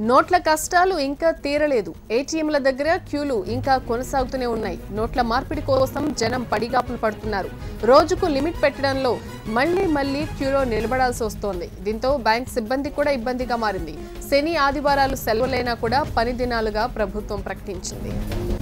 నోట్ల కష్టాలు ఇంకా తీరలేదు ఏటీఎంల దగ్గర క్యూలు ఇంకా కొనసాగుతూనే ఉన్నాయి నోట్ల మార్పిడి కోసం జనం పడిగాపులు పడుతున్నారు రోజుకు లిమిట్ పెట్టడంలో మళ్లీ మళ్లీ క్యూలో నిలబడాల్సి వస్తోంది దీంతో బ్యాంక్ సిబ్బంది కూడా ఇబ్బందిగా మారింది శని ఆదివారాలు సెలవులైనా కూడా పని దినాలుగా ప్రభుత్వం ప్రకటించింది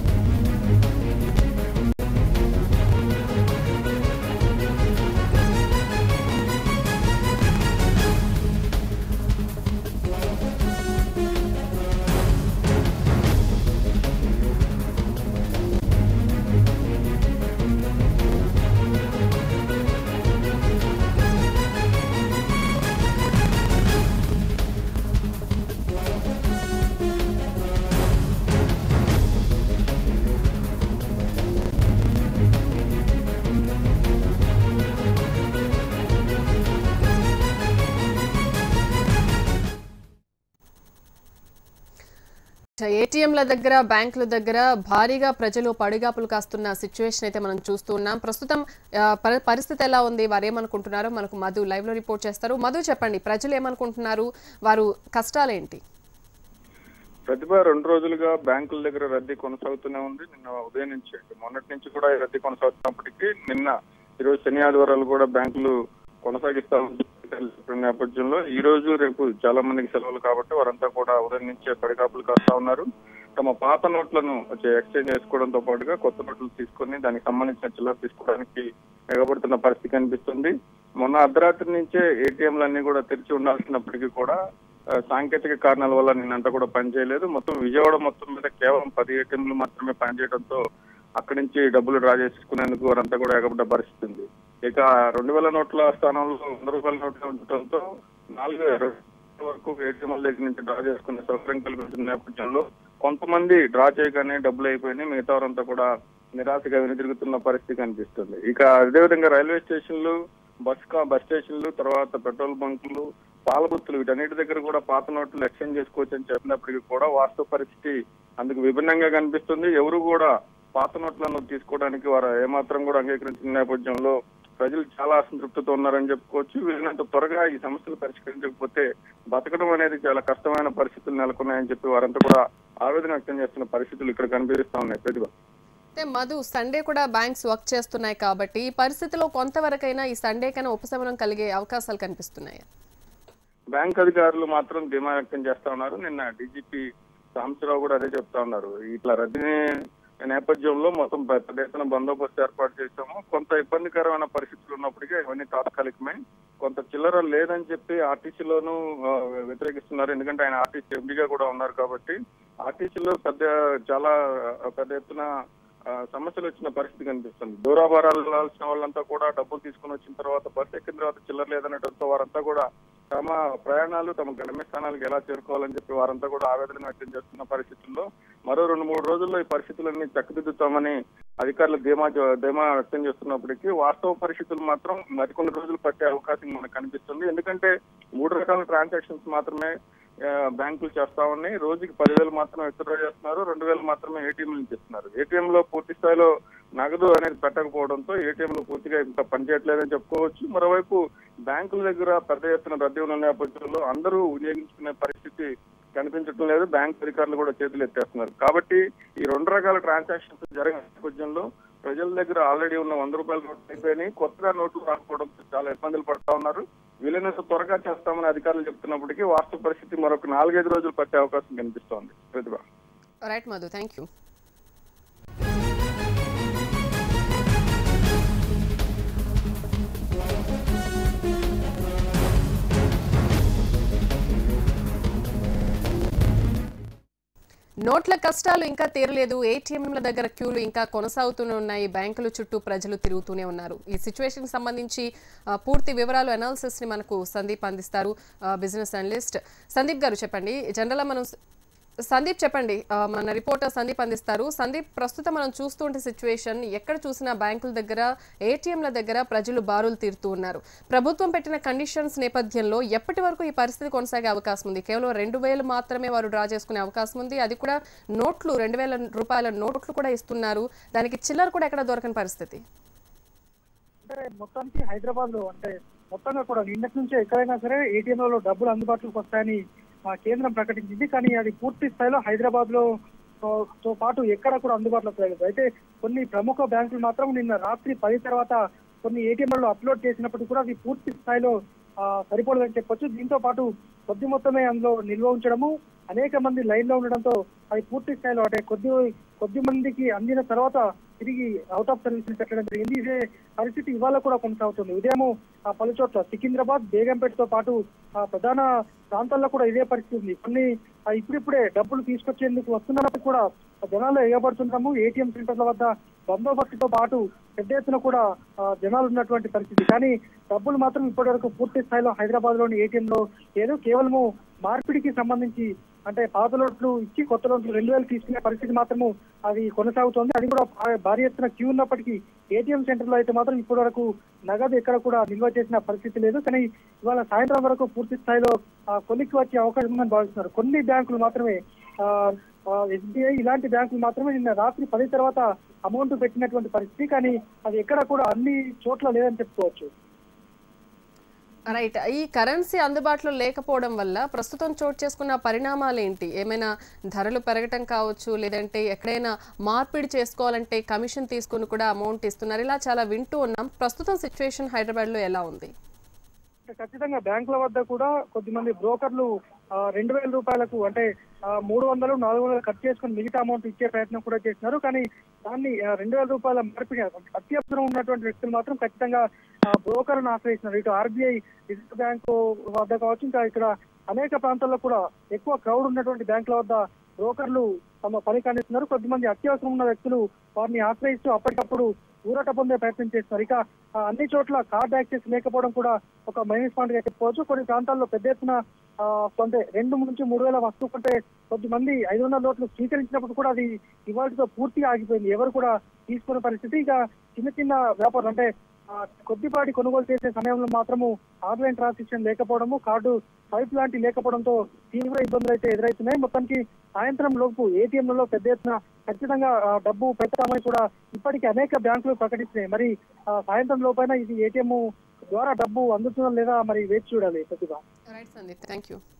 ఏటీఎంల దగ్గర బ్యాంకుల దగ్గర భారీగా ప్రజలు పడిగాపులు కాస్తున్న సిచ్యువేషన్ అయితే మనం చూస్తూ ఉన్నాం ప్రస్తుతం ఆ, పరి- పరిస్థితి ఎలా ఉంది వారు ఏమనుకుంటున్నారో మనకు మధు లైవ్ లో రిపోర్ట్ చేస్తారు మధు చెప్పండి ప్రజలు ఏమనుకుంటున్నారు వారు కష్టాలేంటి ప్రతిభ రెండు రోజులుగా బ్యాంకుల దగ్గర రద్దీ కొనసాగుతూనే ఉంది నిన్న ఉదయం నుంచి అంటే మొన్నటి నుంచి కూడా ఈ రద్దీ కొనసాగుతున్నప్పటికీ నిన్న ఈరోజు శని ఆదివారాలు కూడా బ్యాంకులు కొనసాగిస్తా ఉన్న నేపథ్యంలో ఈ రోజు రేపు చాలా మందికి సెలవులు కాబట్టి వారంతా కూడా ఉదయం నుంచే పడికాపులు కాస్తా ఉన్నారు తమ పాత నోట్లను వచ్చే ఎక్స్చేంజ్ చేసుకోవడంతో పాటుగా కొత్త నోట్లు తీసుకొని దానికి సంబంధించిన చిల్లర తీసుకోవడానికి ఎగబడుతున్న పరిస్థితి కనిపిస్తుంది మొన్న అర్ధరాత్రి నుంచే ఏటీఎంలన్నీ కూడా తెరిచి ఉండాల్సినప్పటికీ కూడా ఆ, సాంకేతిక కారణాల వల్ల నిన్నంతా కూడా పనిచేయలేదు మొత్తం విజయవాడ మొత్తం మీద కేవలం పది ఏటీఎంలు మాత్రమే పనిచేయడంతో అక్కడి నుంచి డబ్బులు డ్రా చేసుకునేందుకు వారంతా కూడా ఎగబడ్డ పరిస్థితి ఉంది ఇక రెండు వేల నోట్ల స్థానంలో వంద రూపాయల నోట్లు ఉండటంతో నాలుగు రెండు వరకు ఏటీఎంల దగ్గర నుంచి డ్రా చేసుకునే సౌకర్యం కల్పించిన నేపథ్యంలో కొంతమంది డ్రా చేయగానే డబ్బులు అయిపోయినాయి మిగతా వారంతా కూడా నిరాశగా వెనుదిరుగుతున్న పరిస్థితి కనిపిస్తుంది ఇక అదేవిధంగా రైల్వే స్టేషన్లు బస్ కా బస్ స్టేషన్లు తర్వాత పెట్రోల్ బంకులు పాల బుత్తులు వీటన్నిటి దగ్గర కూడా పాత నోట్లు ఎక్స్చేంజ్ చేసుకోవచ్చు అని చెప్పినప్పటికీ కూడా వాస్తవ పరిస్థితి అందుకు విభిన్నంగా కనిపిస్తుంది ఎవరు కూడా పాత నోట్లను తీసుకోవడానికి వారు ఏమాత్రం కూడా అంగీకరించిన నేపథ్యంలో ప్రజలు చాలా అసంతృప్తితో ఉన్నారని చెప్పుకోవచ్చు వీళ్ళంత త్వరగా ఈ సమస్యలు పరిష్కరించకపోతే బతకడం అనేది చాలా కష్టమైన పరిస్థితులు నెలకొన్నాయని చెప్పి వారంతా కూడా ఆవేదన వ్యక్తం చేస్తున్న పరిస్థితులు ఇక్కడ కనిపిస్తా ఉన్నాయి ప్రతిభ అయితే మధు సండే కూడా బ్యాంక్స్ వర్క్ చేస్తున్నాయి కాబట్టి ఈ పరిస్థితిలో కొంతవరకైనా ఈ సండే కన్నా ఉపశమనం కలిగే అవకాశాలు కనిపిస్తున్నాయి బ్యాంక్ అధికారులు మాత్రం ధీమా వ్యక్తం చేస్తా ఉన్నారు నిన్న డీజీపీ సాంబశివరావు కూడా అదే చెప్తా ఉన్నారు ఇట్లా రద్దీ నేపథ్యంలో మొత్తం పెద్ద ఎత్తున బందోబస్తు ఏర్పాటు చేశాము కొంత ఇబ్బందికరమైన పరిస్థితులు ఉన్నప్పటికీ ఇవన్నీ తాత్కాలికమే కొంత చిల్లర లేదని చెప్పి ఆర్టీసీలోనూ ఆ, వ్యతిరేకిస్తున్నారు ఎందుకంటే ఆయన ఆర్టీసీ ఎంపీగా కూడా ఉన్నారు కాబట్టి ఆర్టీసీలో పెద్ద చాలా ఆ, పెద్ద ఎత్తున ఆ, సమస్యలు వచ్చిన పరిస్థితి కనిపిస్తుంది దూరాభారాలు వెళ్ళాల్సిన వాళ్ళంతా కూడా డబ్బులు తీసుకుని వచ్చిన తర్వాత బస్సు ఎక్కిన తర్వాత చిల్లర లేదనడంతో వారంతా కూడా తమ ప్రయాణాలు తమ గమ్యస్థానాలకు ఎలా చేరుకోవాలని చెప్పి వారంతా కూడా ఆవేదన వ్యక్తం చేస్తున్న పరిస్థితుల్లో మరో రెండు మూడు రోజుల్లో ఈ పరిస్థితులన్నీ చక్కదిద్దుతామని అధికారులు ధీమా ధీమా వ్యక్తం చేస్తున్నప్పటికీ వాస్తవ పరిస్థితులు మాత్రం మరికొన్ని రోజులు పట్టే అవకాశం మనకు కనిపిస్తుంది ఎందుకంటే మూడు రకాల ట్రాన్సాక్షన్స్ మాత్రమే ఆ, బ్యాంకులు చేస్తా ఉన్నాయి రోజుకి పదివేలు మాత్రమే విత్డ్రా చేస్తున్నారు రెండు వేలు మాత్రమే ఏటీఎం నుంచి ఇస్తున్నారు ఏటీఎం లో పూర్తి స్థాయిలో నగదు అనేది పెట్టకపోవడంతో ఏటీఎం లో పూర్తిగా ఇంకా పనిచేయట్లేదని చెప్పుకోవచ్చు మరోవైపు బ్యాంకుల దగ్గర పెద్ద ఎత్తున రద్దీ ఉన్న నేపథ్యంలో అందరూ వినియోగించుకునే పరిస్థితి కనిపించడం లేదు బ్యాంక్ అధికారులు కూడా చేతులు ఎత్తేస్తున్నారు కాబట్టి ఈ రెండు రకాల ట్రాన్సాక్షన్స్ జరిగిన నేపథ్యంలో ప్రజల దగ్గర ఆల్రెడీ ఉన్న వంద రూపాయల నోట్లు అయిపోయినాయి కొత్తగా నోట్లు రాకపోవడం చాలా ఇబ్బందులు పడతా ఉన్నారు వీలైనంత త్వరగా చేస్తామని అధికారులు చెప్తున్నప్పటికీ వాస్తవ పరిస్థితి మరొక నాలుగైదు రోజులు పట్టే అవకాశం కనిపిస్తోంది Pratibha right Madhu thank you నోట్ల కష్టాలు ఇంకా తీరలేదు ఏటీఎంల దగ్గర క్యూలు ఇంకా కొనసాగుతూనే ఉన్నాయి బ్యాంకుల చుట్టూ ప్రజలు తిరుగుతూనే ఉన్నారు ఈ సిచ్యువేషన్ సంబంధించి ఆ, పూర్తి వివరాలు అనాలిసిస్ ని మనకు సందీప్ అందిస్తారు బిజినెస్ అనలిస్ట్ సందీప్ గారు చెప్పండి జనరల్ మనం సందీప్ చెప్పండి ఆ, మన రిపోర్టర్ సందీప్ అందిస్తారు సందీప్ ప్రస్తుతం మనం చూస్తుంటే సిచ్యువేషన్ ఎక్కడ చూసినా బ్యాంకుల దగ్గర ఏటీఎంల దగ్గర ప్రజలు బారులు తీరుతూ ఉన్నారు ప్రభుత్వం పెట్టిన కండిషన్స్ నేపథ్యంలో ఎప్పటి వరకు ఈ పరిస్థితి కొనసాగే అవకాశం ఉంది కేవలం రెండు వేలు మాత్రమే వారు డ్రా చేసుకునే అవకాశం ఉంది అది కూడా నోట్లు రెండు వేల రూపాయల నోట్లు కూడా ఇస్తున్నారు దానికి చిల్లర కూడా ఎక్కడ దొరకని పరిస్థితి అంటే మొత్తానికి హైదరాబాద్ లో అంటే మొత్తంగా కూడా నిన్నటి నుంచి ఎక్కడైనా సరే ఏటీఎంలలో డబ్బులు అందుబాటులోకి వస్తాయని ఆ, కేంద్రం ప్రకటించింది కానీ అది పూర్తి స్థాయిలో హైదరాబాద్ లో ఆ, తో పాటు ఎక్కడ కూడా అందుబాటులోకి రాలేదు అయితే కొన్ని ప్రముఖ బ్యాంకులు మాత్రం నిన్న రాత్రి పది తర్వాత కొన్ని ఏటీఎంలలో అప్లోడ్ చేసినప్పటికీ కూడా అది పూర్తి స్థాయిలో ఆ, సరిపోలేదని చెప్పొచ్చు దీంతో పాటు కొద్ది మొత్తమే అందులో నిల్వ ఉంచడము అనేక మంది లైన్ లో ఉండడంతో అది పూర్తి స్థాయిలో అంటే కొద్ది కొద్ది మందికి అందిన తర్వాత తిరిగి అవుట్ ఆఫ్ సర్వీస్ పెట్టడం జరిగింది ఇదే పరిస్థితి ఇవాళ కూడా కొనసాగుతుంది ఉదయం ఆ పలు చోట్ల సికింద్రాబాద్ బేగంపేటతో పాటు ఆ ప్రధాన ప్రాంతాల్లో కూడా ఇదే పరిస్థితి ఉంది కొన్ని ఆ ఇప్పుడిప్పుడే డబ్బులు తీసుకొచ్చేందుకు వస్తున్నప్పుడు కూడా జనాలు ఎగబడుతున్నాము ఏటీఎం సెంటర్ల వద్ద బందోబస్తుతో పాటు పెద్ద ఎత్తున కూడా ఆ, జనాలు ఉన్నటువంటి పరిస్థితి కానీ డబ్బులు మాత్రం ఇప్పటి వరకు పూర్తి స్థాయిలో హైదరాబాద్ లోని ఏటీఎం లో లేదు కేవలము మార్పిడికి సంబంధించి అంటే పాత నోట్లు ఇచ్చి కొత్త నోట్లు రెండు వేలు తీసుకునే పరిస్థితి మాత్రము అది కొనసాగుతోంది అది కూడా భా- భారీ ఎత్తున క్యూ ఉన్నప్పటికీ ఏటీఎం సెంటర్ లో అయితే మాత్రం ఇప్పటి వరకు నగదు ఎక్కడ కూడా నిల్వ చేసిన పరిస్థితి లేదు కానీ ఇవాళ సాయంత్రం వరకు పూర్తి స్థాయిలో ఆ, కొలిక్కి వచ్చే అవకాశం ఉందని భావిస్తున్నారు కొన్ని బ్యాంకులు మాత్రమే ఎస్బీఐ ఇలాంటి బ్యాంకులు మాత్రమే నిన్న రాత్రి పది తర్వాత అమౌంట్ పెట్టినటువంటి పరిస్థితి కానీ అది ఎక్కడ కూడా అన్ని చోట్ల లేదని చెప్పుకోవచ్చు రైట్ ఈ కరెన్సీ అందుబాటులో లేకపోవడం వల్ల ప్రస్తుతం చోటు చేసుకున్న పరిణామాలు ఏంటి ఏమైనా ధరలు పెరగటం కావచ్చు లేదంటే ఎక్కడైనా మార్పిడి చేసుకోవాలంటే కమిషన్ తీసుకుని కూడా అమౌంట్ ఇస్తున్నారు ఇలా చాలా వింటూ ఉన్నాం ప్రస్తుతం సిచ్యువేషన్ హైదరాబాద్లో ఎలా ఉంది ఖచ్చితంగా బ్యాంకుల వద్ద కూడా కొద్దిమంది బ్రోకర్లు ఆ, రెండు వేల రూపాయలకు అంటే ఆ, మూడు వందలు నాలుగు వందలు కట్ చేసుకుని మిగతా అమౌంట్ ఇచ్చే ప్రయత్నం కూడా చేస్తున్నారు కానీ దాన్ని ఆ, రెండు వేల రూపాయల మార్పిడి అత్యవసరం ఉన్నటువంటి వ్యక్తులు మాత్రం ఖచ్చితంగా బ్రోకర్ను ఆశ్రయిస్తున్నారు ఇటు ఆర్బీఐ రిజర్వ్ బ్యాంకు వద్ద కావచ్చు ఇంకా ఇక్కడ అనేక ప్రాంతాల్లో కూడా ఎక్కువ క్రౌడ్ ఉన్నటువంటి బ్యాంకుల వద్ద బ్రోకర్లు తమ పని కానిస్తున్నారు కొద్దిమంది అత్యవసరం ఉన్న వ్యక్తులు వారిని ఆశ్రయిస్తూ అప్పటికప్పుడు ఊరట పొందే ప్రయత్నం చేస్తున్నారు ఇక ఆ, అన్ని చోట్ల కార్డ్ యాక్సెస్ లేకపోవడం కూడా ఒక మైనస్ పాయింట్ గా చెప్పుకోవచ్చు కొన్ని ప్రాంతాల్లో పెద్ద ఎత్తున ఆ, కొంటే రెండు నుంచి మూడు వేల వస్తువు కొంటే కొద్దిమంది ఐదు వందల నోట్లు స్వీకరించినప్పుడు కూడా అది ఇవాళతో పూర్తిగా ఆగిపోయింది ఎవరు కూడా తీసుకునే పరిస్థితి ఇక చిన్న చిన్న వ్యాపారం అంటే ఆ, కొద్దిపాటి కొనుగోలు చేసే సమయంలో మాత్రము ఆన్లైన్ ట్రాన్సాక్షన్ లేకపోవడము కార్డు స్వైప్ లాంటి లేకపోవడంతో తీవ్ర ఇబ్బందులు అయితే ఎదురవుతున్నాయి మొత్తానికి సాయంత్రం లోపు ఏటీఎంలలో పెద్ద ఎత్తున ఖచ్చితంగా ఆ, డబ్బు పెడతామని కూడా ఇప్పటికీ అనేక బ్యాంకులు ప్రకటిస్తున్నాయి మరి ఆ, సాయంత్రం లోపైన ఇది ఏటీఎం ద్వారా డబ్బు అందుతుందా లేదా మరి వేచి చూడాలి Pratibha right Sandeep thank you